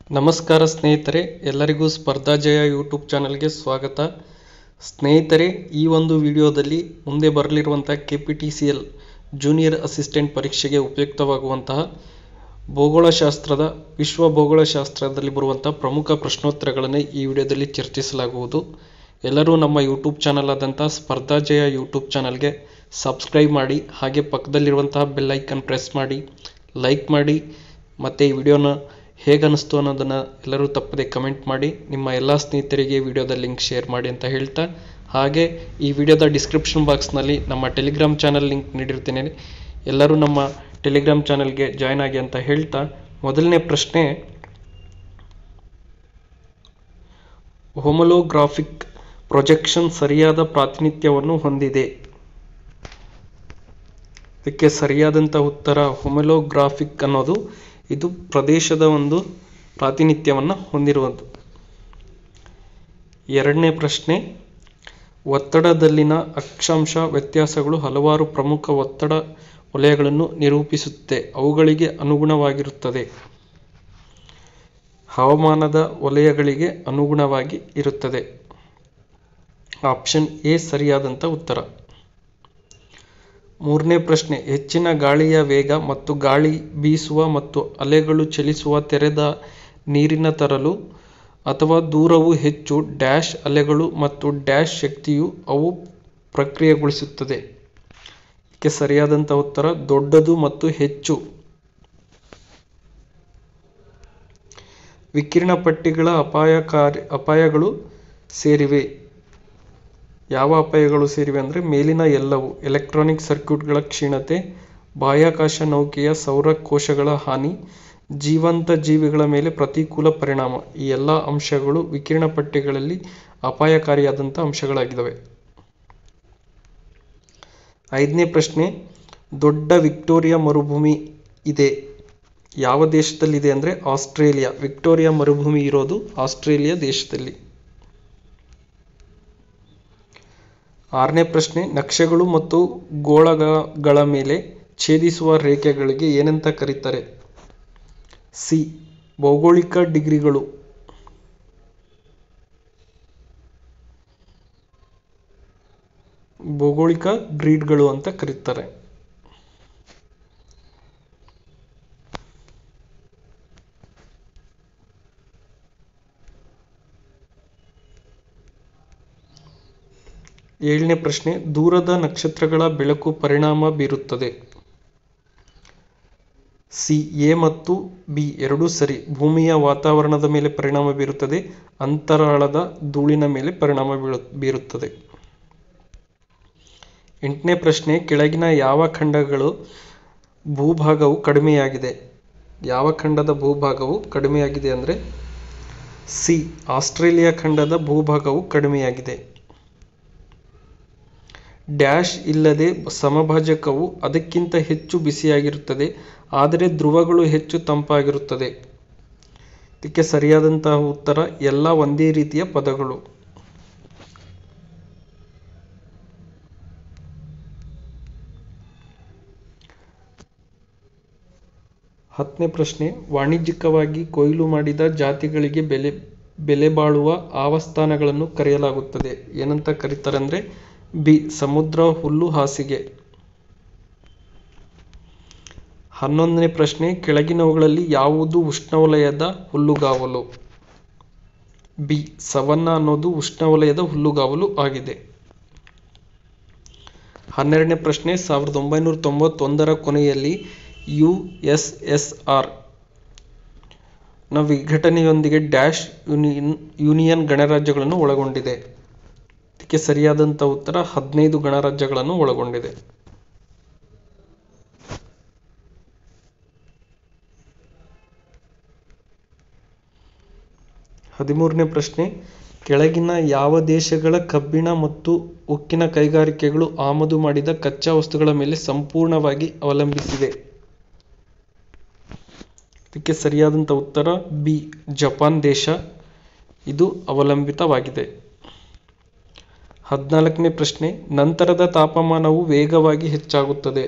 ನಮಸ್ಕಾರ ಸ್ನೇಹಿತರೆ ಎಲ್ಲರಿಗೂ ಸ್ಪರ್ಧಾಜಯ ಯೂಟ್ಯೂಬ್ ಚಾನಲ್ಗೆ ಸ್ವಾಗತ ಸ್ನೇಹಿತರೆ ಈ ಒಂದು ವಿಡಿಯೋದಲ್ಲಿ ಮುಂದೆ ಬರಲಿರುವಂತಹ K P T C L junior assistant ಪರೀಕ್ಷೆಗೆ ಉಪಯುಕ್ತವಾಗುವಂತಹ ಭೂಗೋಳಶಾಸ್ತ್ರದ ವಿಶ್ವ ಭೂಗೋಳಶಾಸ್ತ್ರದಲ್ಲಿ ಬರುವಂತಹ ಪ್ರಮುಖ ಪ್ರಶ್ನೋತ್ತರಗಳನ್ನು ಈ ವಿಡಿಯೋದಲ್ಲಿ ಚರ್ಚಿಸಲಾಗುವುದು ಎಲ್ಲರೂ ನಮ್ಮ ಯೂಟ್ಯೂಬ್ ಚಾನಲ್ ಆದಂಥ ಸ್ಪರ್ಧಾಜಯ ಯೂಟ್ಯೂಬ್ ಚಾನಲ್ಗೆ ಸಬ್ಸ್ಕ್ರೈಬ್ ಮಾಡಿ ಹಾಗೆ ಪಕ್ಕದಲ್ಲಿರುವಂತಹ ಬೆಲ್ ಐಕನ್ ಪ್ರೆಸ್ ಮಾಡಿ ಲೈಕ್ ಮಾಡಿ ಮತ್ತು ಈ ವಿಡಿಯೋನ ಹೇಗೆ ಅನ್ನಿಸ್ತು ಅನ್ನೋದನ್ನು ಎಲ್ಲರೂ ತಪ್ಪದೆ ಕಮೆಂಟ್ ಮಾಡಿ ನಿಮ್ಮ ಎಲ್ಲ ಸ್ನೇಹಿತರಿಗೆ ವಿಡಿಯೋದ ಲಿಂಕ್ ಶೇರ್ ಮಾಡಿ ಅಂತ ಹೇಳ್ತಾ ಹಾಗೆ ಈ ವಿಡಿಯೋದ ಡಿಸ್ಕ್ರಿಪ್ಷನ್ ಬಾಕ್ಸ್ನಲ್ಲಿ ನಮ್ಮ ಟೆಲಿಗ್ರಾಮ್ ಚಾನಲ್ ಲಿಂಕ್ ನೀಡಿರ್ತೀನಿ ಎಲ್ಲರೂ ನಮ್ಮ ಟೆಲಿಗ್ರಾಮ್ ಚಾನಲ್ಗೆ ಜಾಯ್ನ್ ಆಗಿ ಅಂತ ಹೇಳ್ತಾ ಮೊದಲನೇ ಪ್ರಶ್ನೆ ಹೋಮೋಲೋಗ್ರಾಫಿಕ್ ಪ್ರೊಜೆಕ್ಷನ್ ಸರಿಯಾದ ಪ್ರಾತಿನಿಧ್ಯವನ್ನು ಹೊಂದಿದೆ ಇದಕ್ಕೆ ಸರಿಯಾದಂಥ ಉತ್ತರ ಹೊಮಲೋಗ್ರಾಫಿಕ್ ಅನ್ನೋದು ಇದು ಪ್ರದೇಶದ ಒಂದು ಪ್ರಾತಿನಿಧ್ಯವನ್ನು ಹೊಂದಿರುವುದು ಎರಡನೇ ಪ್ರಶ್ನೆ ಒತ್ತಡದಲ್ಲಿನ ಅಕ್ಷಾಂಶ ವ್ಯತ್ಯಾಸಗಳು ಹಲವಾರು ಪ್ರಮುಖ ಒತ್ತಡ ವಲಯಗಳನ್ನು ನಿರೂಪಿಸುತ್ತೆ ಅವುಗಳಿಗೆ ಅನುಗುಣವಾಗಿರುತ್ತದೆ ಹವಾಮಾನದ ವಲಯಗಳಿಗೆ ಅನುಗುಣವಾಗಿ ಇರುತ್ತದೆ ಆಪ್ಷನ್ ಎ ಸರಿಯಾದಂಥ ಉತ್ತರ ಮೂರನೇ ಪ್ರಶ್ನೆ ಹೆಚ್ಚಿನ ಗಾಳಿಯ ವೇಗ ಮತ್ತು ಗಾಳಿ ಬೀಸುವ ಮತ್ತು ಅಲೆಗಳು ಚಲಿಸುವ ತೆರೆದ ನೀರಿನ ತರಲು ಅಥವಾ ದೂರವು ಹೆಚ್ಚು ಡ್ಯಾಶ್ ಅಲೆಗಳು ಮತ್ತು ಡ್ಯಾಶ್ ಶಕ್ತಿಯು ಅವು ಪ್ರಕ್ರಿಯೆಗೊಳಿಸುತ್ತದೆ ಇದಕ್ಕೆ ಸರಿಯಾದಂಥ ಉತ್ತರ ದೊಡ್ಡದು ಮತ್ತು ಹೆಚ್ಚು ವಿಕಿರಣ ಪಟ್ಟಿಗಳ ಅಪಾಯಕಾರಿ ಅಪಾಯಗಳು ಸೇರಿವೆ ಯಾವ ಅಪಾಯಗಳು ಸೇರಿವೆ ಅಂದರೆ ಮೇಲಿನ ಎಲ್ಲವು ಎಲೆಕ್ಟ್ರಾನಿಕ್ ಸರ್ಕ್ಯೂಟ್ಗಳ ಕ್ಷೀಣತೆ ಬಾಹ್ಯಾಕಾಶ ನೌಕೆಯ ಸೌರ ಕೋಶಗಳ ಹಾನಿ ಜೀವಂತ ಜೀವಿಗಳ ಮೇಲೆ ಪ್ರತಿಕೂಲ ಪರಿಣಾಮ ಈ ಎಲ್ಲ ಅಂಶಗಳು ವಿಕಿರಣ ಪಟ್ಟಿಗಳಲ್ಲಿ ಅಪಾಯಕಾರಿಯಾದಂಥ ಅಂಶಗಳಾಗಿದ್ದಾವೆ ಐದನೇ ಪ್ರಶ್ನೆ ದೊಡ್ಡ ವಿಕ್ಟೋರಿಯಾ ಮರುಭೂಮಿ ಇದೆ ಯಾವ ದೇಶದಲ್ಲಿದೆ ಅಂದರೆ ಆಸ್ಟ್ರೇಲಿಯಾ ವಿಕ್ಟೋರಿಯಾ ಮರುಭೂಮಿ ಇರೋದು ಆಸ್ಟ್ರೇಲಿಯಾ ದೇಶದಲ್ಲಿ ಆರನೇ ಪ್ರಶ್ನೆ ನಕ್ಷೆಗಳು ಮತ್ತು ಗೋಳಗಳ ಮೇಲೆ ಛೇದಿಸುವ ರೇಖೆಗಳಿಗೆ ಏನಂತ ಕರೀತಾರೆ ಸಿ ಭೌಗೋಳಿಕ ಡಿಗ್ರಿಗಳು ಭೌಗೋಳಿಕ ಗ್ರೀಡ್ಗಳು ಅಂತ ಕರೀತಾರೆ ಏಳನೇ ಪ್ರಶ್ನೆ ದೂರದ ನಕ್ಷತ್ರಗಳ ಬೆಳಕು ಪರಿಣಾಮ ಬೀರುತ್ತದೆ ಸಿ ಎ ಮತ್ತು ಬಿ ಎರಡೂ ಸರಿ ಭೂಮಿಯ ವಾತಾವರಣದ ಮೇಲೆ ಪರಿಣಾಮ ಬೀರುತ್ತದೆ ಅಂತರಾಳದ ಧೂಳಿನ ಮೇಲೆ ಪರಿಣಾಮ ಬೀಳು ಬೀರುತ್ತದೆ ಎಂಟನೇ ಪ್ರಶ್ನೆ ಕೆಳಗಿನ ಯಾವ ಖಂಡಗಳು ಭೂಭಾಗವು ಕಡಿಮೆಯಾಗಿದೆ ಯಾವ ಖಂಡದ ಭೂಭಾಗವು ಕಡಿಮೆಯಾಗಿದೆ ಅಂದರೆ ಸಿ ಆಸ್ಟ್ರೇಲಿಯಾ ಖಂಡದ ಭೂಭಾಗವು ಕಡಿಮೆಯಾಗಿದೆ ಡ್ಯಾಶ್ ಇಲ್ಲದೆ ಸಮಭಾಜಕವು ಅದಕ್ಕಿಂತ ಹೆಚ್ಚು ಬಿಸಿಯಾಗಿರುತ್ತದೆ ಆದರೆ ಧ್ರುವಗಳು ಹೆಚ್ಚು ತಂಪಾಗಿರುತ್ತದೆ ಇದಕ್ಕೆ ಸರಿಯಾದಂತಹ ಉತ್ತರ ಎಲ್ಲ ಒಂದೇ ರೀತಿಯ ಪದಗಳು ಹತ್ತನೇ ಪ್ರಶ್ನೆ ವಾಣಿಜ್ಯಿಕವಾಗಿ ಕೊಯ್ಲು ಮಾಡಿದ ಜಾತಿಗಳಿಗೆ ಬೆಲೆ ಬೆಲೆ ಬಾಳುವ ಆವಾಸ್ಥಾನಗಳನ್ನು ಕರೆಯಲಾಗುತ್ತದೆ ಏನಂತ ಕರೀತಾರೆ ಅಂದರೆ ಬಿ ಸಮುದ್ರ ಹುಲ್ಲು ಹಾಸಿಗೆ ಹನ್ನೊಂದನೇ ಪ್ರಶ್ನೆ ಕೆಳಗಿನವುಗಳಲ್ಲಿ ಯಾವುದು ಉಷ್ಣವಲಯದ ಹುಲ್ಲುಗಾವಲು ಬಿ ಸವನ್ನ ಅನ್ನೋದು ಉಷ್ಣವಲಯದ ಹುಲ್ಲುಗಾವಲು ಆಗಿದೆ ಹನ್ನೆರಡನೇ ಪ್ರಶ್ನೆ ಸಾವಿರದ ಒಂಬೈನೂರ ತೊಂಬತ್ತೊಂದರ ಕೊನೆಯಲ್ಲಿ ಯು ಎಸ್ ಎಸ್ ಆರ್ ನ ವಿಘಟನೆಯೊಂದಿಗೆ ಡ್ಯಾಶ್ ಯೂನಿಯನ್ ಯೂನಿಯನ್ ಗಣರಾಜ್ಯಗಳನ್ನು ಒಳಗೊಂಡಿದೆ ಇದಕ್ಕೆ ಸರಿಯಾದಂಥ ಉತ್ತರ ಹದಿನೈದು ಗಣರಾಜ್ಯಗಳನ್ನು ಒಳಗೊಂಡಿದೆ ಹದಿಮೂರನೇ ಪ್ರಶ್ನೆ ಕೆಳಗಿನ ಯಾವ ದೇಶಗಳ ಕಬ್ಬಿಣ ಮತ್ತು ಉಕ್ಕಿನ ಕೈಗಾರಿಕೆಗಳು ಆಮದು ಮಾಡಿದ ಕಚ್ಚಾ ವಸ್ತುಗಳ ಮೇಲೆ ಸಂಪೂರ್ಣವಾಗಿ ಅವಲಂಬಿಸಿವೆ ಇದಕ್ಕೆ ಸರಿಯಾದಂಥ ಉತ್ತರ ಬಿ ಜಪಾನ್ ದೇಶ ಇದು ಅವಲಂಬಿತವಾಗಿದೆ ಹದಿನಾಲ್ಕನೇ ಪ್ರಶ್ನೆ ನಂತರದ ತಾಪಮಾನವು ವೇಗವಾಗಿ ಹೆಚ್ಚಾಗುತ್ತದೆ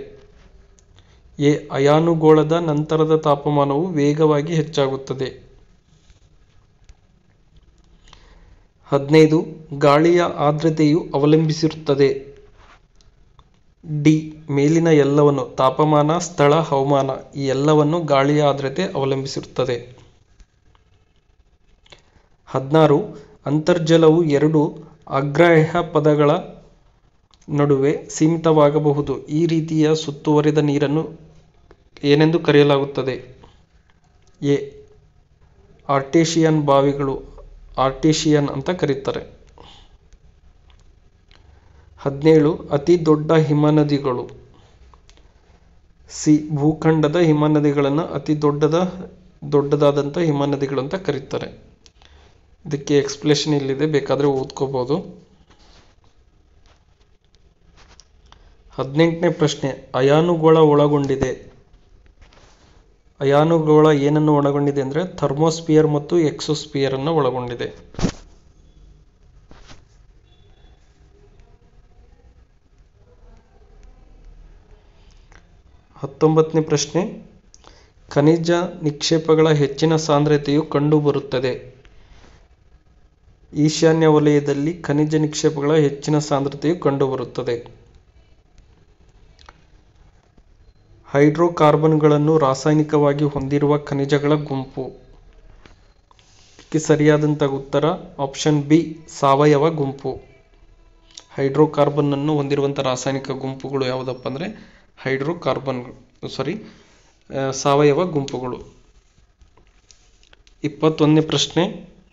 ಎ ಅಯಾನುಗೋಳದ ನಂತರದ ತಾಪಮಾನವು ವೇಗವಾಗಿ ಹೆಚ್ಚಾಗುತ್ತದೆ ಹದಿನೈದು ಗಾಳಿಯ ಆರ್ದ್ರತೆಯು ಅವಲಂಬಿಸಿರುತ್ತದೆ ಡಿ ಮೇಲಿನ ಎಲ್ಲವನ್ನು ತಾಪಮಾನ ಸ್ಥಳ ಹವಾಮಾನ ಈ ಎಲ್ಲವನ್ನು ಗಾಳಿಯ ಆರ್ದ್ರತೆ ಅವಲಂಬಿಸಿರುತ್ತದೆ ಹದಿನಾರು ಅಂತರ್ಜಲವು ಎರಡು ಅಗ್ರಾಹ್ಯ ಪದಗಳ ನಡುವೆ ಸೀಮಿತವಾಗಬಹುದು ಈ ರೀತಿಯ ಸುತ್ತುವರಿದ ನೀರನ್ನು ಏನೆಂದು ಕರೆಯಲಾಗುತ್ತದೆ ಎ ಆರ್ಟೇಶಿಯನ್ ಬಾವಿಗಳು ಆರ್ಟೇಶಿಯನ್ ಅಂತ ಕರೀತಾರೆ ಹದಿನೇಳು ಅತಿ ದೊಡ್ಡ ಹಿಮನದಿಗಳು ಸಿ ಭೂಖಂಡದ ಹಿಮನದಿಗಳನ್ನು ಅತಿ ದೊಡ್ಡದ ದೊಡ್ಡದಾದಂಥ ಹಿಮನದಿಗಳು ಅಂತ ಕರೀತಾರೆ ಇದಕ್ಕೆ ಎಕ್ಸ್ಪ್ಲೇಷನ್ ಇಲ್ಲಿದೆ ಬೇಕಾದರೆ ಓದ್ಕೋಬೋದು ಹದಿನೆಂಟನೇ ಪ್ರಶ್ನೆ ಅಯಾನುಗೋಳ ಒಳಗೊಂಡಿದೆ ಅಯಾನುಗೋಳ ಏನನ್ನು ಒಳಗೊಂಡಿದೆ ಅಂದರೆ ಥರ್ಮೋಸ್ಪಿಯರ್ ಮತ್ತು ಎಕ್ಸೋಸ್ಪಿಯರ್ ಅನ್ನು ಒಳಗೊಂಡಿದೆ ಹತ್ತೊಂಬತ್ತನೇ ಪ್ರಶ್ನೆ ಖನಿಜ ನಿಕ್ಷೇಪಗಳ ಹೆಚ್ಚಿನ ಸಾಂದ್ರತೆಯು ಕಂಡುಬರುತ್ತದೆ ಈಶಾನ್ಯ ವಲಯದಲ್ಲಿ ಖನಿಜ ನಿಕ್ಷೇಪಗಳ ಹೆಚ್ಚಿನ ಸಾಂದ್ರತೆಯು ಕಂಡುಬರುತ್ತದೆ ಹೈಡ್ರೋಕಾರ್ಬನ್ಗಳನ್ನು ರಾಸಾಯನಿಕವಾಗಿ ಹೊಂದಿರುವ ಖನಿಜಗಳ ಗುಂಪು ಇದಕ್ಕೆ ಸರಿಯಾದಂಥ ಉತ್ತರ ಆಪ್ಷನ್ ಬಿ ಸಾವಯವ ಗುಂಪು ಹೈಡ್ರೋಕಾರ್ಬನ್ ಅನ್ನು ಹೊಂದಿರುವಂಥ ರಾಸಾಯನಿಕ ಗುಂಪುಗಳು ಯಾವುದಪ್ಪ ಅಂದರೆ ಹೈಡ್ರೋಕಾರ್ಬನ್ ಸಾರಿ ಸಾವಯವ ಗುಂಪುಗಳು ಇಪ್ಪತ್ತೊಂದನೇ ಪ್ರಶ್ನೆ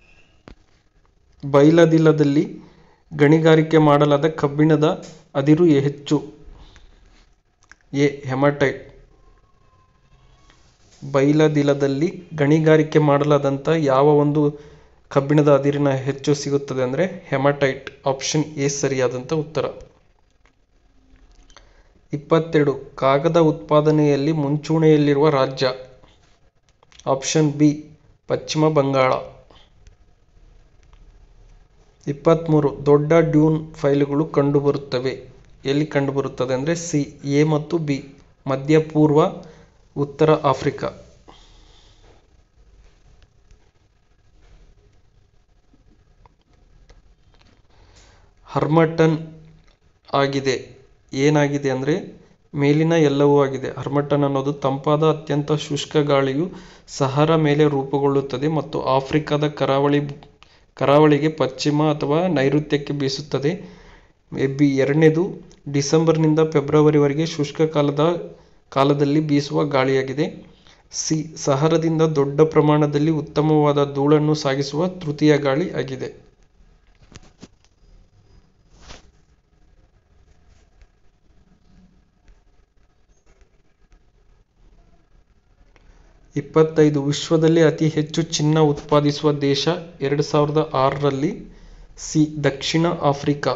ಬೈಲದಿಲ್ಲದಲ್ಲಿ ಗಣಿಗಾರಿಕೆ ಮಾಡಲಾದ ಕಬ್ಬಿಣದ ಅದಿರು ಹೆಚ್ಚು ಎ ಹೆಮಟೈಟ್ ಬೈಲದಿಲದಲ್ಲಿ ಗಣಿಗಾರಿಕೆ ಮಾಡಲಾದಂಥ ಯಾವ ಒಂದು ಕಬ್ಬಿಣದ ಅದಿರಿನ ಹೆಚ್ಚು ಸಿಗುತ್ತದೆ ಅಂದರೆ ಹೆಮಟೈಟ್ ಆಪ್ಷನ್ ಎ ಸರಿಯಾದಂಥ ಉತ್ತರ ಇಪ್ಪತ್ತೆರಡು ಕಾಗದ ಉತ್ಪಾದನೆಯಲ್ಲಿ ಮುಂಚೂಣಿಯಲ್ಲಿರುವ ರಾಜ್ಯ ಆಪ್ಷನ್ ಬಿ ಪಶ್ಚಿಮ ಬಂಗಾಳ ಇಪ್ಪತ್ತ್ಮೂರು ದೊಡ್ಡ ಡ್ಯೂನ್ ಫೈಲ್ಗಳು ಕಂಡುಬರುತ್ತವೆ ಎಲ್ಲಿ ಕಂಡುಬರುತ್ತದೆ ಅಂದರೆ ಸಿ ಎ ಮತ್ತು ಬಿ ಮಧ್ಯ ಪೂರ್ವ ಉತ್ತರ ಆಫ್ರಿಕಾ ಹರ್ಮಟನ್ ಆಗಿದೆ ಏನಾಗಿದೆ ಅಂದರೆ ಮೇಲಿನ ಎಲ್ಲವೂ ಆಗಿದೆ ಹರ್ಮಟನ್ ಅನ್ನೋದು ತಂಪಾದ ಅತ್ಯಂತ ಶುಷ್ಕ ಗಾಳಿಯು ಸಹರ ಮೇಲೆ ರೂಪುಗೊಳ್ಳುತ್ತದೆ ಮತ್ತು ಆಫ್ರಿಕಾದ ಕರಾವಳಿ ಕರಾವಳಿಗೆ ಪಶ್ಚಿಮ ಅಥವಾ ನೈಋತ್ಯಕ್ಕೆ ಬೀಸುತ್ತದೆ ಬಿ ಎರಡನೇದು ಡಿಸೆಂಬರ್ನಿಂದ ಫೆಬ್ರವರಿವರೆಗೆ ಶುಷ್ಕ ಕಾಲದ ಕಾಲದಲ್ಲಿ ಬೀಸುವ ಗಾಳಿಯಾಗಿದೆ ಸಿ ಸಹರದಿಂದ ದೊಡ್ಡ ಪ್ರಮಾಣದಲ್ಲಿ ಉತ್ತಮವಾದ ಧೂಳನ್ನು ಸಾಗಿಸುವ ತೃತೀಯ ಗಾಳಿ ಆಗಿದೆ ಇಪ್ಪತ್ತೈದು ವಿಶ್ವದಲ್ಲಿ ಅತಿ ಹೆಚ್ಚು ಚಿನ್ನ ಉತ್ಪಾದಿಸುವ ದೇಶ ಎರಡು ಸಾವಿರದ ಆರರಲ್ಲಿ ಸಿ ದಕ್ಷಿಣ ಆಫ್ರಿಕಾ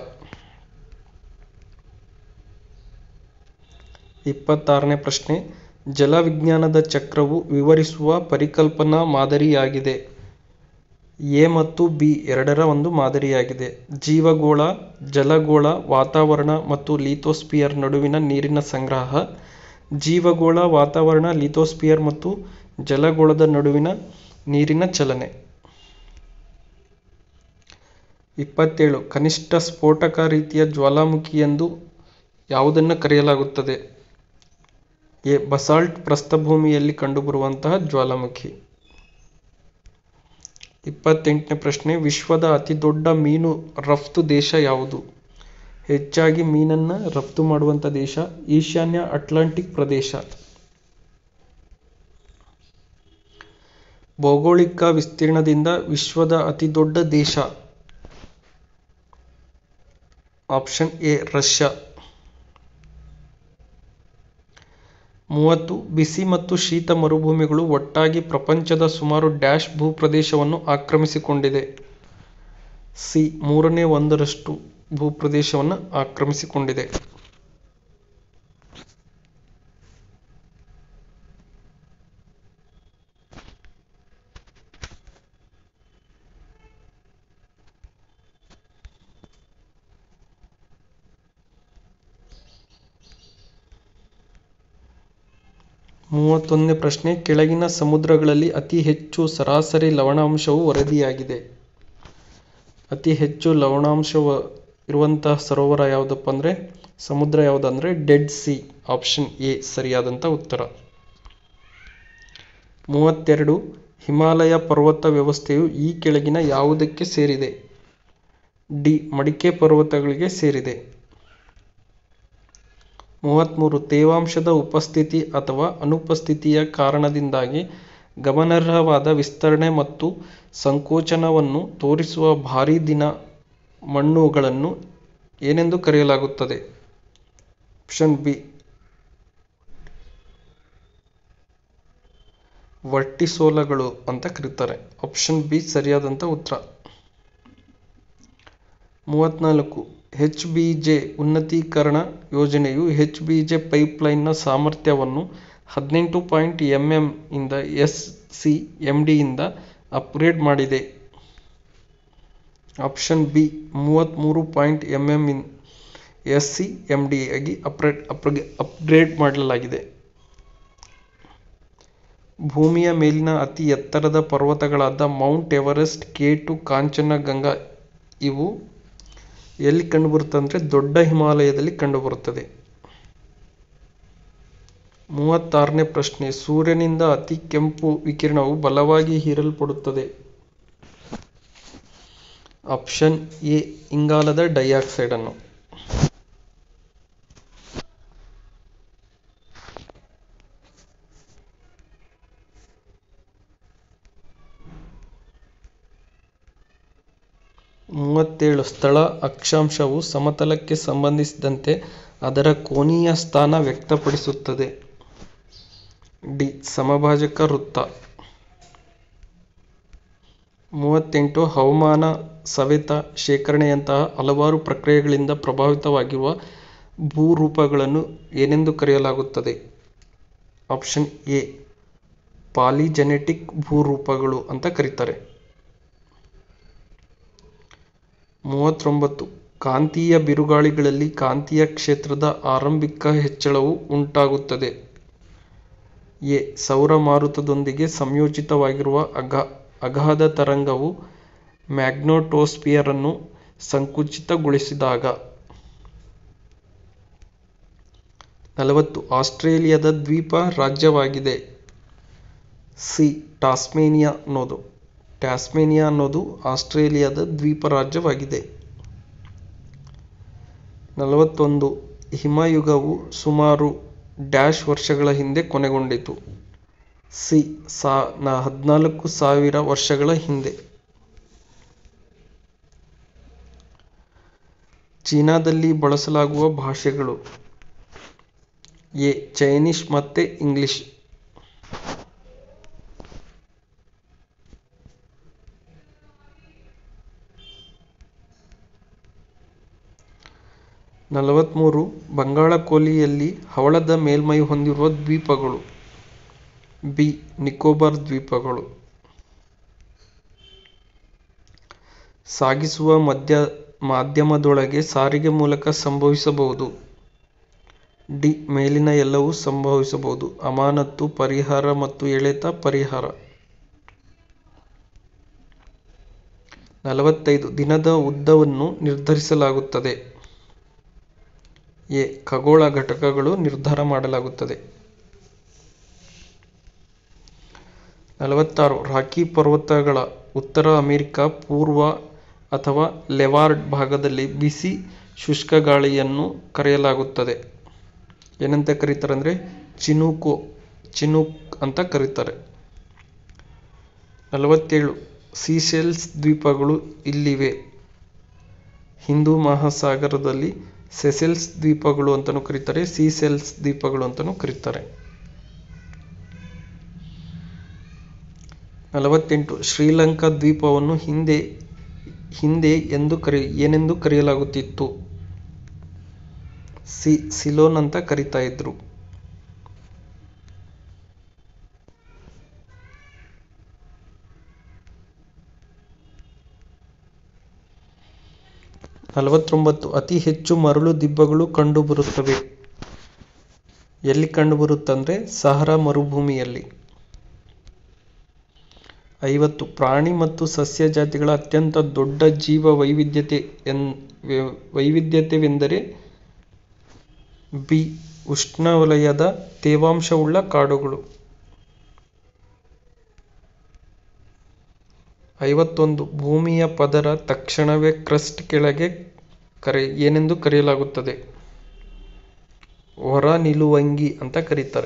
ಇಪ್ಪತ್ತಾರನೇ ಪ್ರಶ್ನೆ ಜಲವಿಜ್ಞಾನದ ಚಕ್ರವು ವಿವರಿಸುವ ಪರಿಕಲ್ಪನಾ ಮಾದರಿಯಾಗಿದೆ ಎ ಮತ್ತು ಬಿ ಎರಡರ ಒಂದು ಮಾದರಿಯಾಗಿದೆ ಜೀವಗೋಳ ಜಲಗೋಳ ವಾತಾವರಣ ಮತ್ತು ಲಿಥೋಸ್ಪಿಯರ್ ನಡುವಿನ ನೀರಿನ ಸಂಗ್ರಹ ಜೀವಗೋಳ ವಾತಾವರಣ ಲಿಥೋಸ್ಪಿಯರ್ ಮತ್ತು ಜಲಗೋಳದ ನಡುವಿನ ನೀರಿನ ಚಲನೆ ಇಪ್ಪತ್ತೇಳು ಕನಿಷ್ಠ ಸ್ಫೋಟಕ ರೀತಿಯ ಜ್ವಾಲಾಮುಖಿ ಎಂದು ಯಾವುದನ್ನು ಕರೆಯಲಾಗುತ್ತದೆ ಎ ಬಸಾಲ್ಟ್ ಪ್ರಸ್ಥಭೂಮಿಯಲ್ಲಿ ಕಂಡುಬರುವಂತಹ ಜ್ವಾಲಾಮುಖಿ ಇಪ್ಪತ್ತೆಂಟನೇ ಪ್ರಶ್ನೆ ವಿಶ್ವದ ಅತಿ ದೊಡ್ಡ ಮೀನು ರಫ್ತು ದೇಶ ಯಾವುದು ಹೆಚ್ಚಾಗಿ ಮೀನನ್ನು ರಫ್ತು ಮಾಡುವಂಥ ದೇಶ ಈಶಾನ್ಯ ಅಟ್ಲಾಂಟಿಕ್ ಪ್ರದೇಶ ಭೌಗೋಳಿಕ ವಿಸ್ತೀರ್ಣದಿಂದ ವಿಶ್ವದ ಅತಿ ದೊಡ್ಡ ದೇಶ ಆಪ್ಷನ್ ಎ ರಷ್ಯಾ ಮೂವತ್ತು ಬಿಸಿ ಮತ್ತು ಶೀತ ಮರುಭೂಮಿಗಳು ಒಟ್ಟಾಗಿ ಪ್ರಪಂಚದ ಸುಮಾರು ಡ್ಯಾಶ್ ಭೂಪ್ರದೇಶವನ್ನು ಆಕ್ರಮಿಸಿಕೊಂಡಿದೆ ಸಿ ಮೂರನೇ ಒಂದರಷ್ಟು ಭೂಪ್ರದೇಶವನ್ನು ಆಕ್ರಮಿಸಿಕೊಂಡಿದೆ ಮೂವತ್ತೊಂದನೇ ಪ್ರಶ್ನೆ ಕೆಳಗಿನ ಸಮುದ್ರಗಳಲ್ಲಿ ಅತಿ ಹೆಚ್ಚು ಸರಾಸರಿ ಲವಣಾಂಶವು ವರದಿಯಾಗಿದೆ ಅತಿ ಹೆಚ್ಚು ಲವಣಾಂಶ ಇರುವಂತಹ ಸರೋವರ ಯಾವುದಪ್ಪ ಅಂದರೆ ಸಮುದ್ರ ಯಾವುದಂದ್ರೆ ಡೆಡ್ ಸಿ ಆಪ್ಷನ್ ಎ ಸರಿಯಾದಂಥ ಉತ್ತರ ಮೂವತ್ತೆರಡು ಹಿಮಾಲಯ ಪರ್ವತ ವ್ಯವಸ್ಥೆಯು ಈ ಕೆಳಗಿನ ಯಾವುದಕ್ಕೆ ಸೇರಿದೆ ಡಿ ಮಡಿಕೆ ಪರ್ವತಗಳಿಗೆ ಸೇರಿದೆ ಮೂವತ್ತ್ಮೂರು ತೇವಾಂಶದ ಉಪಸ್ಥಿತಿ ಅಥವಾ ಅನುಪಸ್ಥಿತಿಯ ಕಾರಣದಿಂದಾಗಿ ಗಮನಾರ್ಹವಾದ ವಿಸ್ತರಣೆ ಮತ್ತು ಸಂಕೋಚನವನ್ನು ತೋರಿಸುವ ಭಾರೀ ದಿನ ಮಣ್ಣುಗಳನ್ನು ಏನೆಂದು ಕರೆಯಲಾಗುತ್ತದೆ ಆಪ್ಷನ್ ಬಿ ವರ್ಟಿಸೋಲಗಳು ಅಂತ ಕರೀತಾರೆ ಆಪ್ಷನ್ ಬಿ ಸರಿಯಾದಂಥ ಉತ್ತರ ಮೂವತ್ನಾಲ್ಕು ಎಚ್ ಬಿ ಜೆ ಉನ್ನತೀಕರಣ ಯೋಜನೆಯು ಎಚ್ ಬಿ ಜೆ ಪೈಪ್ಲೈನ್ನ ಸಾಮರ್ಥ್ಯವನ್ನು ಹದಿನೆಂಟು ಪಾಯಿಂಟ್ ಎಂ ಎಂ ಇಂದ ಎಸ್ ಸಿ ಎಂ ಡಿಯಿಂದ ಅಪ್ಗ್ರೇಡ್ ಮಾಡಿದೆ ಆಪ್ಷನ್ ಬಿ ಮೂವತ್ತ್ಮೂರು point M M in S C M D ಆಗಿ ಅಪ್ಗ್ರೇಡ್ ಅಪ್ಗ್ರೇಡ್ ಮಾಡಲಾಗಿದೆ ಭೂಮಿಯ ಮೇಲಿನ ಅತಿ ಎತ್ತರದ ಪರ್ವತಗಳಾದ mount Everest K two Kanchenjunga ಇವು ಎಲ್ಲಿ ಕಂಡುಬರುತ್ತದೆ ಅಂದರೆ ದೊಡ್ಡ ಹಿಮಾಲಯದಲ್ಲಿ ಕಂಡುಬರುತ್ತದೆ ಮೂವತ್ತಾರನೇ ಪ್ರಶ್ನೆ ಸೂರ್ಯನಿಂದ ಅತಿ ಕೆಂಪು ವಿಕಿರಣವು ಬಲವಾಗಿ ಹೀರಲ್ಪಡುತ್ತದೆ ಆಪ್ಷನ್ ಎ ಇಂಗಾಲದ ಡೈಆಕ್ಸೈಡ್ ಅನ್ನು ಮೂವತ್ತೇಳು ಸ್ಥಳ ಅಕ್ಷಾಂಶವು ಸಮತಲಕ್ಕೆ ಸಂಬಂಧಿಸಿದಂತೆ ಅದರ ಕೋನೀಯ ಸ್ಥಾನ ವ್ಯಕ್ತಪಡಿಸುತ್ತದೆ ಡಿ ಸಮಭಾಜಕ ವೃತ್ತ ಮೂವತ್ತೆಂಟು ಹವಾಮಾನ ಸವೆತ ಶೇಖರಣೆಯಂತಹ ಹಲವಾರು ಪ್ರಕ್ರಿಯೆಗಳಿಂದ ಪ್ರಭಾವಿತವಾಗಿರುವ ಭೂರೂಪಗಳನ್ನು ಏನೆಂದು ಕರೆಯಲಾಗುತ್ತದೆ ಆಪ್ಷನ್ ಎ ಪಾಲಿಜೆನೆಟಿಕ್ ಭೂರೂಪಗಳು ಅಂತ ಕರೀತಾರೆ ಮೂವತ್ತೊಂಬತ್ತು ಕಾಂತೀಯ ಬಿರುಗಾಳಿಗಳಲ್ಲಿ ಕಾಂತೀಯ ಕ್ಷೇತ್ರದ ಆರಂಭಿಕ ಹೆಚ್ಚಳವು ಉಂಟಾಗುತ್ತದೆ ಎ ಸೌರಮಾರುತದೊಂದಿಗೆ ಸಂಯೋಜಿತವಾಗಿರುವ ಅಗಾ ಅಗಾಧ ತರಂಗವು ಮ್ಯಾಗ್ನೆಟೋಸ್ಫಿಯರ್ ಅನ್ನು ಸಂಕುಚಿತಗೊಳಿಸಿದಾಗ ನಲವತ್ತು ಆಸ್ಟ್ರೇಲಿಯಾದ ದ್ವೀಪ ರಾಜ್ಯವಾಗಿದೆ ಸಿ ಟಾಸ್ಮೇನಿಯಾ ಅನ್ನೋದು ಟ್ಯಾಸ್ಮೇನಿಯಾ ಅನ್ನೋದು ಆಸ್ಟ್ರೇಲಿಯಾದ ದ್ವೀಪ ರಾಜ್ಯವಾಗಿದೆ ನಲವತ್ತೊಂದು ಹಿಮಯುಗವು ಸುಮಾರು ಡ್ಯಾಶ್ ವರ್ಷಗಳ ಹಿಂದೆ ಕೊನೆಗೊಂಡಿತು ಸಿ ಸಾ ನ ಹದಿನಾಲ್ಕು ಸಾವಿರ ವರ್ಷಗಳ ಹಿಂದೆ ಚೀನಾದಲ್ಲಿ ಬಳಸಲಾಗುವ ಭಾಷೆಗಳು ಎ ಚೈನೀಸ್ ಮತ್ತೆ ಇಂಗ್ಲಿಷ್ ನಲವತ್ತ್ಮೂರು ಬಂಗಾಳಕೊಲ್ಲಿಯಲ್ಲಿ ಹವಳದ ಮೇಲ್ಮೈ ಹೊಂದಿರುವ ದ್ವೀಪಗಳು ಬಿ ನಿಕೋಬಾರ್ ದ್ವೀಪಗಳು ಸಾಗಿಸುವ ಮಧ್ಯ ಮಾಧ್ಯಮದೊಳಗೆ ಸಾರಿಗೆ ಮೂಲಕ ಸಂಭವಿಸಬಹುದು ಡಿ ಮೇಲಿನ ಎಲ್ಲವೂ ಸಂಭವಿಸಬಹುದು ಅಮಾನತು ಪರಿಹಾರ ಮತ್ತು ಎಳೆತ ಪರಿಹಾರ ನಲವತ್ತೈದು ದಿನದ ಉದ್ದವನ್ನು ನಿರ್ಧರಿಸಲಾಗುತ್ತದೆ ಎ ಖಗೋಳ ಘಟಕಗಳು ನಿರ್ಧಾರ ಮಾಡಲಾಗುತ್ತದೆ ನಲವತ್ತಾರು ರಾಕಿ ಪರ್ವತಗಳ ಉತ್ತರ ಅಮೆರಿಕ ಪೂರ್ವ ಅಥವಾ ಲೆವಾರ್ಡ್ ಭಾಗದಲ್ಲಿ ಬಿಸಿ ಶುಷ್ಕ ಗಾಳಿಯನ್ನು ಕರೆಯಲಾಗುತ್ತದೆ ಏನಂತ ಕರೀತಾರೆ ಅಂದರೆ ಚಿನೂಕೋ ಚಿನೂಕ್ ಅಂತ ಕರೀತಾರೆ ನಲವತ್ತೇಳು ಸೀಶೆಲ್ಸ್ ದ್ವೀಪಗಳು ಇಲ್ಲಿವೆ ಹಿಂದೂ ಮಹಾಸಾಗರದಲ್ಲಿ ಸೆಸೆಲ್ಸ್ ದ್ವೀಪಗಳು ಅಂತಲೂ ಕರೀತಾರೆ ಸೀಸೆಲ್ಸ್ ದ್ವೀಪಗಳು ಅಂತಲೂ ಕರೀತಾರೆ ನಲವತ್ತೆಂಟು ಶ್ರೀಲಂಕಾ ದ್ವೀಪವನ್ನು ಹಿಂದೆ ಹಿಂದೆ ಎಂದು ಕರೆ ಏನೆಂದು ಕರೆಯಲಾಗುತ್ತಿತ್ತು ಸಿ ಸಿಲೋನ್ ಅಂತ ಕರಿತಾ ಇದ್ರು ನಲವತ್ತೊಂಬತ್ತು ಅತಿ ಹೆಚ್ಚು ಮರಳು ದಿಬ್ಬಗಳು ಕಂಡುಬರುತ್ತವೆ ಎಲ್ಲಿ ಕಂಡುಬರುತ್ತಂದ್ರೆ ಸಹರಾ ಮರುಭೂಮಿಯಲ್ಲಿ ಐವತ್ತು ಪ್ರಾಣಿ ಮತ್ತು ಸಸ್ಯ ಜಾತಿಗಳ ಅತ್ಯಂತ ದೊಡ್ಡ ಜೀವ ವೈವಿಧ್ಯತೆ ಎನ್ ವೈವಿಧ್ಯತೆವೆಂದರೆ ಬಿ ಉಷ್ಣವಲಯದ ತೇವಾಂಶವುಳ್ಳ ಕಾಡುಗಳು ಐವತ್ತೊಂದು ಭೂಮಿಯ ಪದರ ತಕ್ಷಣವೇ ಕ್ರಸ್ಟ್ ಕೆಳಗೆ ಕರೆ ಏನೆಂದು ಕರೆಯಲಾಗುತ್ತದೆ ಹೊರ ನಿಲುವಂಗಿ ಅಂತ ಕರೀತಾರೆ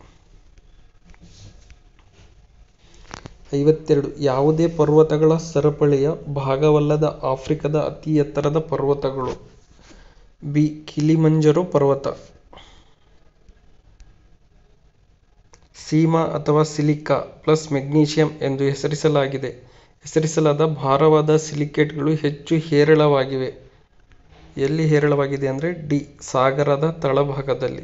ಐವತ್ತೆರಡು ಯಾವುದೇ ಪರ್ವತಗಳ ಸರಪಳಿಯ ಭಾಗವಲ್ಲದ ಆಫ್ರಿಕಾದ ಅತಿ ಎತ್ತರದ ಪರ್ವತಗಳು ಬಿ ಕಿಲಿಮಂಜರೋ ಪರ್ವತ ಸೀಮಾ ಅಥವಾ ಸಿಲಿಕಾ ಪ್ಲಸ್ ಮೆಗ್ನೀಷಿಯಂ ಎಂದು ಹೆಸರಿಸಲಾಗಿದೆ ಹೆಸರಿಸಲಾದ ಭಾರವಾದ ಸಿಲಿಕೇಟ್ಗಳು ಹೆಚ್ಚು ಹೇರಳವಾಗಿವೆ ಎಲ್ಲಿ ಹೇರಳವಾಗಿದೆ ಅಂದರೆ ಡಿ ಸಾಗರದ ತಳಭಾಗದಲ್ಲಿ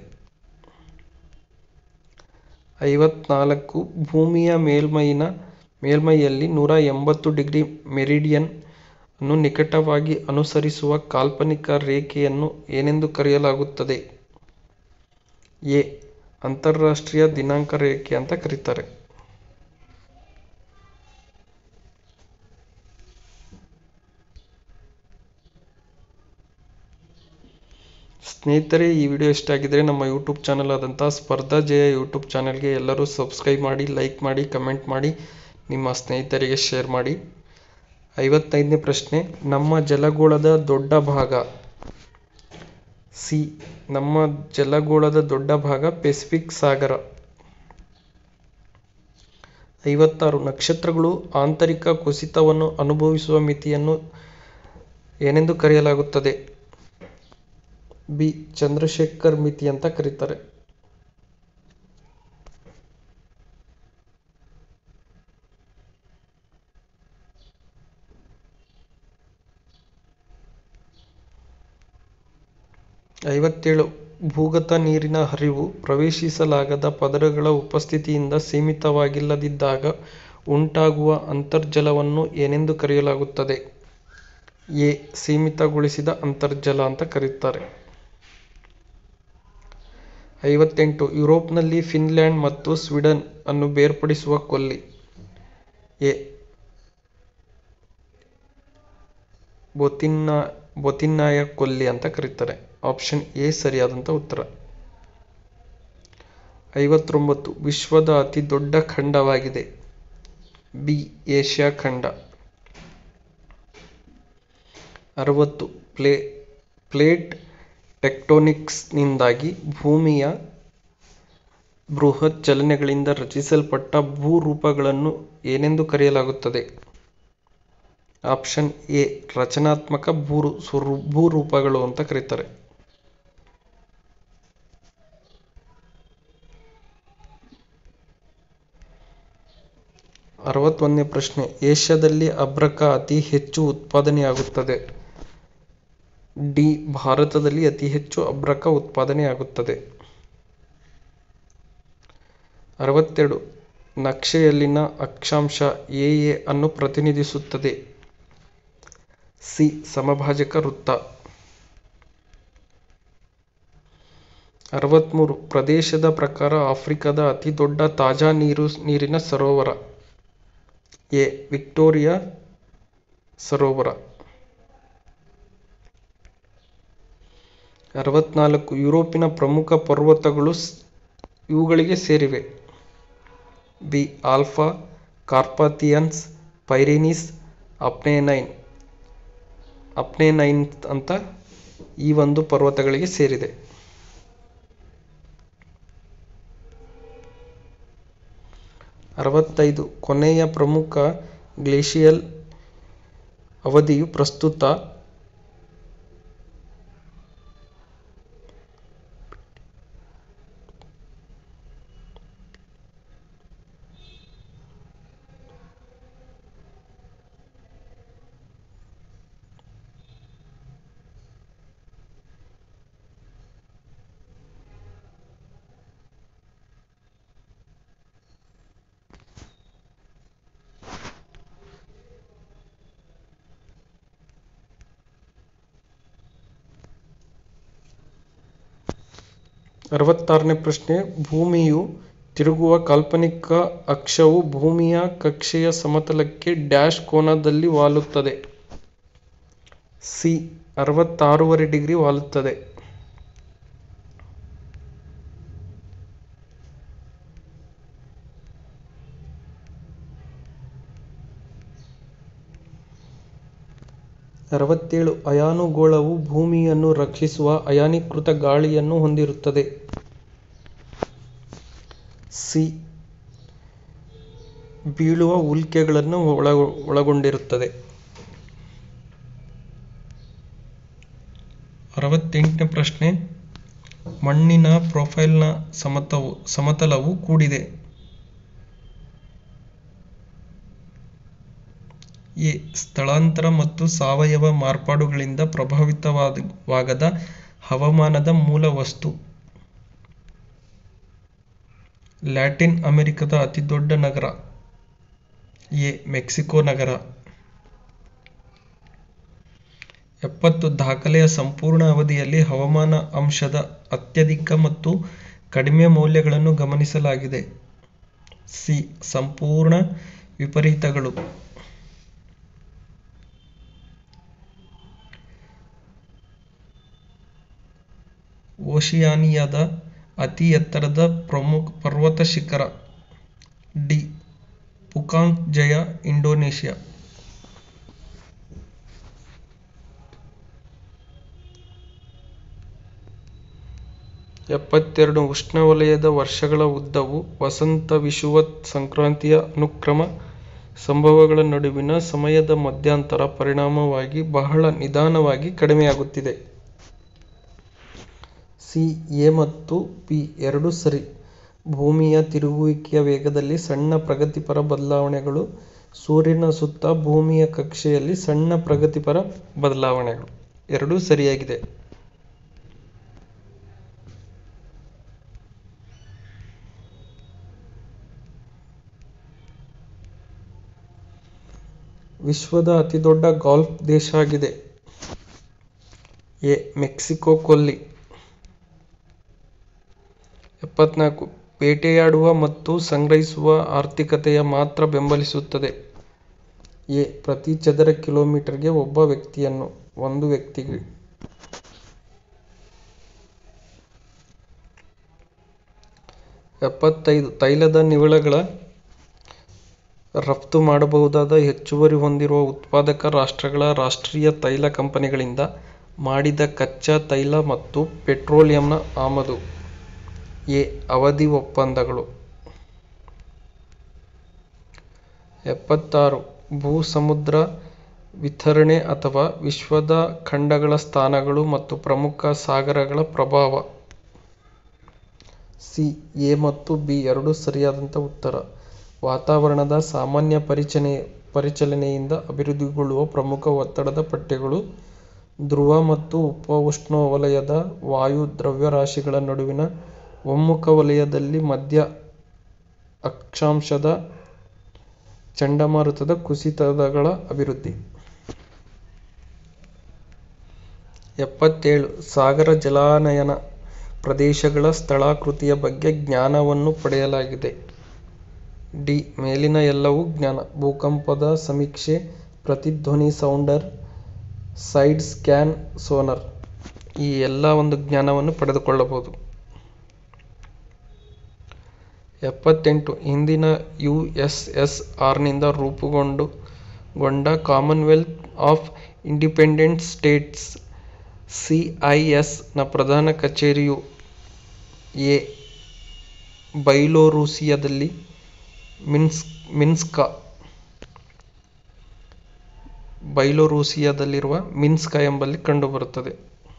ಐವತ್ನಾಲ್ಕು ಭೂಮಿಯ ಮೇಲ್ಮೈನ ಮೇಲ್ಮೈಯಲ್ಲಿ ನೂರ ಎಂಬತ್ತು ಡಿಗ್ರಿ ಮೆರಿಡಿಯನ್ ಅನ್ನು ನಿಕಟವಾಗಿ ಅನುಸರಿಸುವ ಕಾಲ್ಪನಿಕ ರೇಖೆಯನ್ನು ಏನೆಂದು ಕರೆಯಲಾಗುತ್ತದೆ ಎ ಅಂತಾರಾಷ್ಟ್ರೀಯ ದಿನಾಂಕ ರೇಖೆ ಅಂತ ಕರೀತಾರೆ ಸ್ನೇಹಿತರೆ ಈ ವಿಡಿಯೋ ಇಷ್ಟ ಆಗಿದ್ರೆ ನಮ್ಮ ಯೂಟ್ಯೂಬ್ ಚಾನಲ್ ಆದಂಥ ಸ್ಪರ್ಧಾ ಜಯ ಯೂಟ್ಯೂಬ್ ಚಾನಲ್ಗೆ ಎಲ್ಲರೂ ಸಬ್ಸ್ಕ್ರೈಬ್ ಮಾಡಿ ಲೈಕ್ ಮಾಡಿ ಕಮೆಂಟ್ ಮಾಡಿ ನಿಮ್ಮ ಸ್ನೇಹಿತರಿಗೆ ಶೇರ್ ಮಾಡಿ ಐವತ್ತೈದನೇ ಪ್ರಶ್ನೆ ನಮ್ಮ ಜಲಗೋಳದ ದೊಡ್ಡ ಭಾಗ ಸಿ ನಮ್ಮ ಜಲಗೋಳದ ದೊಡ್ಡ ಭಾಗ ಪೆಸಿಫಿಕ್ ಸಾಗರ ಐವತ್ತಾರು ನಕ್ಷತ್ರಗಳು ಆಂತರಿಕ ಕುಸಿತವನ್ನು ಅನುಭವಿಸುವ ಮಿತಿಯನ್ನು ಏನೆಂದು ಕರೆಯಲಾಗುತ್ತದೆ ಬಿ ಚಂದ್ರಶೇಖರ್ ಮಿತಿ ಅಂತ ಕರೀತಾರೆ ಐವತ್ತೇಳು ಭೂಗತ ನೀರಿನ ಹರಿವು ಪ್ರವೇಶಿಸಲಾಗದ ಪದರಗಳ ಉಪಸ್ಥಿತಿಯಿಂದ ಸೀಮಿತವಾಗಿಲ್ಲದಿದ್ದಾಗ ಉಂಟಾಗುವ ಅಂತರ್ಜಲವನ್ನು ಏನೆಂದು ಕರೆಯಲಾಗುತ್ತದೆ ಎ ಸೀಮಿತಗೊಳಿಸಿದ ಅಂತರ್ಜಲ ಅಂತ ಕರೆಯುತ್ತಾರೆ ಐವತ್ತೆಂಟು ಯುರೋಪ್ನಲ್ಲಿ ಫಿನ್ಲ್ಯಾಂಡ್ ಮತ್ತು ಸ್ವೀಡನ್ ಅನ್ನು ಬೇರ್ಪಡಿಸುವ ಕೊಲ್ಲಿ ಎ ಬೊತಿನ್ನ ಬೊತಿನ್ನಾಯ ಕೊಲ್ಲಿ ಅಂತ ಕರೀತಾರೆ ಆಪ್ಷನ್ ಎ ಸರಿಯಾದಂಥ ಉತ್ತರ ಐವತ್ತೊಂಬತ್ತು ವಿಶ್ವದ ಅತಿ ದೊಡ್ಡ ಖಂಡವಾಗಿದೆ ಬಿ ಏಷ್ಯಾ ಖಂಡ ಅರವತ್ತು ಪ್ಲೇ ಪ್ಲೇಟ್ ಟೆಕ್ಟೋನಿಕ್ಸ್ನಿಂದಾಗಿ ಭೂಮಿಯ ಬೃಹತ್ ಚಲನೆಗಳಿಂದ ರಚಿಸಲ್ಪಟ್ಟ ಭೂರೂಪಗಳನ್ನು ಏನೆಂದು ಕರೆಯಲಾಗುತ್ತದೆ ಆಪ್ಷನ್ ಎ ರಚನಾತ್ಮಕ ಭೂರು ಭೂರೂಪಗಳು ಅಂತ ಕರೀತಾರೆ ಅರವತ್ತೊಂದನೇ ಪ್ರಶ್ನೆ ಏಷ್ಯಾದಲ್ಲಿ ಅಭ್ರಕ ಅತಿ ಹೆಚ್ಚು ಉತ್ಪಾದನೆಯಾಗುತ್ತದೆ ಡಿ ಭಾರತದಲ್ಲಿ ಅತಿ ಹೆಚ್ಚು ಅಭ್ರಕ ಉತ್ಪಾದನೆಯಾಗುತ್ತದೆ ಅರವತ್ತೆರಡು ನಕ್ಷೆಯಲ್ಲಿನ ಅಕ್ಷಾಂಶ ಎ ಎ ಅನ್ನು ಪ್ರತಿನಿಧಿಸುತ್ತದೆ ಸಿ ಸಮಭಾಜಕ ವೃತ್ತ ಅರವತ್ತ್ಮೂರು ಪ್ರದೇಶದ ಪ್ರಕಾರ ಆಫ್ರಿಕಾದ ಅತಿ ದೊಡ್ಡ ತಾಜಾ ನೀರು ನೀರಿನ ಸರೋವರ ಎ ವಿಕ್ಟೋರಿಯಾ ಸರೋವರ ಅರವತ್ನಾಲ್ಕು ಯುರೋಪಿನ ಪ್ರಮುಖ ಪರ್ವತಗಳು ಇವುಗಳಿಗೆ ಸೇರಿವೆ ಬಿ ಆಲ್ಫಾ ಕಾರ್ಪಾಥಿಯನ್ಸ್ ಪೈರಿನೀಸ್ ಅಪ್ನೇನೈನ್ ಅಪ್ನೇನೈನ್ ಅಂತ ಈ ಒಂದು ಪರ್ವತಗಳಿಗೆ ಸೇರಿದೆ ಅರವತ್ತೈದು ಕೊನೆಯ ಪ್ರಮುಖ ಗ್ಲೇಷಿಯಲ್ ಅವಧಿಯು ಪ್ರಸ್ತುತ ಅರವತ್ತಾರನೇ ಪ್ರಶ್ನೆ ಭೂಮಿಯು ತಿರುಗುವ ಕಾಲ್ಪನಿಕ ಅಕ್ಷವು ಭೂಮಿಯ ಕಕ್ಷೆಯ ಸಮತಲಕ್ಕೆ ಡ್ಯಾಶ್ ಕೋನದಲ್ಲಿ ವಾಲುತ್ತದೆ ಸಿ ಅರವತ್ತಾರೂವರೆ ಡಿಗ್ರಿ ವಾಲುತ್ತದೆ ಅರವತ್ತೇಳು ಅಯಾನುಗೋಳವು ಭೂಮಿಯನ್ನು ರಕ್ಷಿಸುವ ಅಯಾನೀಕೃತ ಗಾಳಿಯನ್ನು ಹೊಂದಿರುತ್ತದೆ ಸಿ ಬೀಳುವ ಉಲ್ಕೆಗಳನ್ನು ಒಳಗೊಂಡಿರುತ್ತದೆ ಅರವತ್ತೆಂಟನೇ ಪ್ರಶ್ನೆ ಮಣ್ಣಿನ ಪ್ರೊಫೈಲ್ನ ಸಮತವು ಸಮತಲವು ಕೂಡಿದೆ ಎ ಸ್ಥಳಾಂತರ ಮತ್ತು ಸಾವಯವ ಮಾರ್ಪಾಡುಗಳಿಂದ ಪ್ರಭಾವಿತವಾಗದ ಹವಾಮಾನದ ಮೂಲ ವಸ್ತು ಲ್ಯಾಟಿನ್ ಅಮೆರಿಕದ ಅತಿದೊಡ್ಡ ನಗರ ಎ ಮೆಕ್ಸಿಕೋ ನಗರ ಎಪ್ಪತ್ತು ದಾಖಲೆಯ ಸಂಪೂರ್ಣ ಅವಧಿಯಲ್ಲಿ ಹವಾಮಾನ ಅಂಶದ ಅತ್ಯಧಿಕ ಮತ್ತು ಕಡಿಮೆ ಮೌಲ್ಯಗಳನ್ನು ಗಮನಿಸಲಾಗಿದೆ ಸಿ ಸಂಪೂರ್ಣ ವಿಪರೀತಗಳು ಓಷಿಯಾನಿಯಾದ ಅತಿ ಎತ್ತರದ ಪ್ರಮುಖ ಪರ್ವತ ಶಿಖರ ಡಿ ಪುಕಾಂಗ್ ಜಯ ಇಂಡೋನೇಷ್ಯಾ ಎಪ್ಪತ್ತೆರಡು ಉಷ್ಣವಲಯದ ವರ್ಷಗಳ ಉದ್ದವು ವಸಂತ ವಿಷುವತ್ ಸಂಕ್ರಾಂತಿಯ ಅನುಕ್ರಮ ಸಂಭವಗಳ ನಡುವಿನ ಸಮಯದ ಮಧ್ಯಂತರ ಪರಿಣಾಮವಾಗಿ ಬಹಳ ನಿಧಾನವಾಗಿ ಕಡಿಮೆಯಾಗುತ್ತಿದೆ ಸಿ ಎ ಮತ್ತು ಬಿ ಎರಡೂ ಸರಿ ಭೂಮಿಯ ತಿರುಗುವಿಕೆಯ ವೇಗದಲ್ಲಿ ಸಣ್ಣ ಪ್ರಗತಿಪರ ಬದಲಾವಣೆಗಳು ಸೂರ್ಯನ ಸುತ್ತ ಭೂಮಿಯ ಕಕ್ಷೆಯಲ್ಲಿ ಸಣ್ಣ ಪ್ರಗತಿಪರ ಬದಲಾವಣೆಗಳು ಎರಡೂ ಸರಿಯಾಗಿದೆ ವಿಶ್ವದ ಅತಿದೊಡ್ಡ ಗಾಲ್ಫ್ ದೇಶ ಆಗಿದೆ ಎ ಮೆಕ್ಸಿಕೋ ಕೊಲ್ಲಿ ಎಪ್ಪತ್ನಾಲ್ಕು ಬೇಟೆಯಾಡುವ ಮತ್ತು ಸಂಗ್ರಹಿಸುವ ಆರ್ಥಿಕತೆಯ ಮಾತ್ರ ಬೆಂಬಲಿಸುತ್ತದೆ ಎ ಪ್ರತಿ ಚದರ ಕಿಲೋಮೀಟರ್ಗೆ ಒಬ್ಬ ವ್ಯಕ್ತಿಯನ್ನು ಒಂದು ವ್ಯಕ್ತಿಗೆ ಎಪ್ಪತ್ತೈದು ತೈಲದ ನಿವ್ವಳಗಳ ರಫ್ತು ಮಾಡಬಹುದಾದ ಹೆಚ್ಚುವರಿ ಹೊಂದಿರುವ ಉತ್ಪಾದಕ ರಾಷ್ಟ್ರಗಳ ರಾಷ್ಟ್ರೀಯ ತೈಲ ಕಂಪನಿಗಳಿಂದ ಮಾಡಿದ ಕಚ್ಚಾ ತೈಲ ಮತ್ತು ಪೆಟ್ರೋಲಿಯಂನ ಆಮದು ಎ ಅವಧಿ ಒಪ್ಪಂದಗಳು ಎಪ್ಪತ್ತಾರು ಭೂ ಸಮುದ್ರ ವಿತರಣೆ ಅಥವಾ ವಿಶ್ವದ ಖಂಡಗಳ ಸ್ಥಾನಗಳು ಮತ್ತು ಪ್ರಮುಖ ಸಾಗರಗಳ ಪ್ರಭಾವ ಸಿ ಎ ಮತ್ತು ಬಿ ಎರಡೂ ಸರಿಯಾದಂಥ ಉತ್ತರ ವಾತಾವರಣದ ಸಾಮಾನ್ಯ ಪರಿಚನೆ ಪರಿಚಲನೆಯಿಂದ ಅಭಿವೃದ್ಧಿಗೊಳ್ಳುವ ಪ್ರಮುಖ ಒತ್ತಡದ ಪಠ್ಯಗಳು ಧ್ರುವ ಮತ್ತು ಉಪೋಷ್ಣವಲಯದ ವಾಯು ದ್ರವ್ಯರಾಶಿಗಳ ನಡುವಿನ ಒಮ್ಮುಖ ವಲಯದಲ್ಲಿ ಮಧ್ಯ ಅಕ್ಷಾಂಶದ ಚಂಡಮಾರುತದ ಕುಸಿತಗಳ ಅಭಿವೃದ್ಧಿ ಎಪ್ಪತ್ತೇಳು ಸಾಗರ ಜಲಾನಯನ ಪ್ರದೇಶಗಳ ಸ್ಥಳಾಕೃತಿಯ ಬಗ್ಗೆ ಜ್ಞಾನವನ್ನು ಪಡೆಯಲಾಗಿದೆ ಡಿ ಮೇಲಿನ ಎಲ್ಲವೂ ಜ್ಞಾನ ಭೂಕಂಪದ ಸಮೀಕ್ಷೆ ಪ್ರತಿಧ್ವನಿ ಸೌಂಡರ್ ಸೈಡ್ ಸ್ಕ್ಯಾನ್ ಸೋನರ್ ಈ ಎಲ್ಲ ಒಂದು ಜ್ಞಾನವನ್ನು ಪಡೆದುಕೊಳ್ಳಬಹುದು ಎಪ್ಪತ್ತೆಂಟು ಹಿಂದಿನ ಯು ಎಸ್ ಎಸ್ ಆರ್ನಿಂದ ರೂಪುಗೊಂಡು ಗೊಂಡ commonwealth of independent states C I S ನ ಪ್ರಧಾನ ಕಚೇರಿಯು ಎ ಬೈಲೋರೂಸಿಯಾದಲ್ಲಿ ಮಿನ್ಸ್ಕ್ ಮಿನ್ಸ್ಕ ಬೈಲೋರೂಸಿಯಾದಲ್ಲಿರುವ ಮಿನ್ಸ್ಕ ಎಂಬಲ್ಲಿ ಕಂಡುಬರುತ್ತದೆ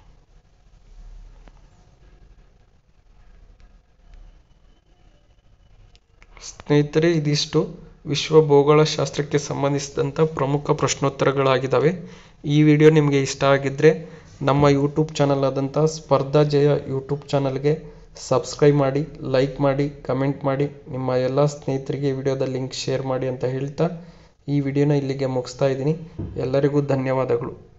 ಸ್ನೇಹಿತರೆ ಇದಿಷ್ಟು ವಿಶ್ವ ಭೂಗೋಳಶಾಸ್ತ್ರಕ್ಕೆ ಸಂಬಂಧಿಸಿದಂಥ ಪ್ರಮುಖ ಪ್ರಶ್ನೋತ್ತರಗಳಾಗಿದ್ದಾವೆ ಈ ವಿಡಿಯೋ ನಿಮಗೆ ಇಷ್ಟ ಆಗಿದ್ದರೆ ನಮ್ಮ ಯೂಟ್ಯೂಬ್ ಚಾನಲ್ ಆದಂಥ ಸ್ಪರ್ಧಾ ಜಯ ಯೂಟ್ಯೂಬ್ ಚಾನಲ್ಗೆ ಸಬ್ಸ್ಕ್ರೈಬ್ ಮಾಡಿ ಲೈಕ್ ಮಾಡಿ ಕಮೆಂಟ್ ಮಾಡಿ ನಿಮ್ಮ ಎಲ್ಲ ಸ್ನೇಹಿತರಿಗೆ ಈ ವಿಡಿಯೋದ ಲಿಂಕ್ ಶೇರ್ ಮಾಡಿ ಅಂತ ಹೇಳ್ತಾ ಈ ವಿಡಿಯೋನ ಇಲ್ಲಿಗೆ ಮುಗಿಸ್ತಾ ಇದ್ದೀನಿ ಎಲ್ಲರಿಗೂ ಧನ್ಯವಾದಗಳು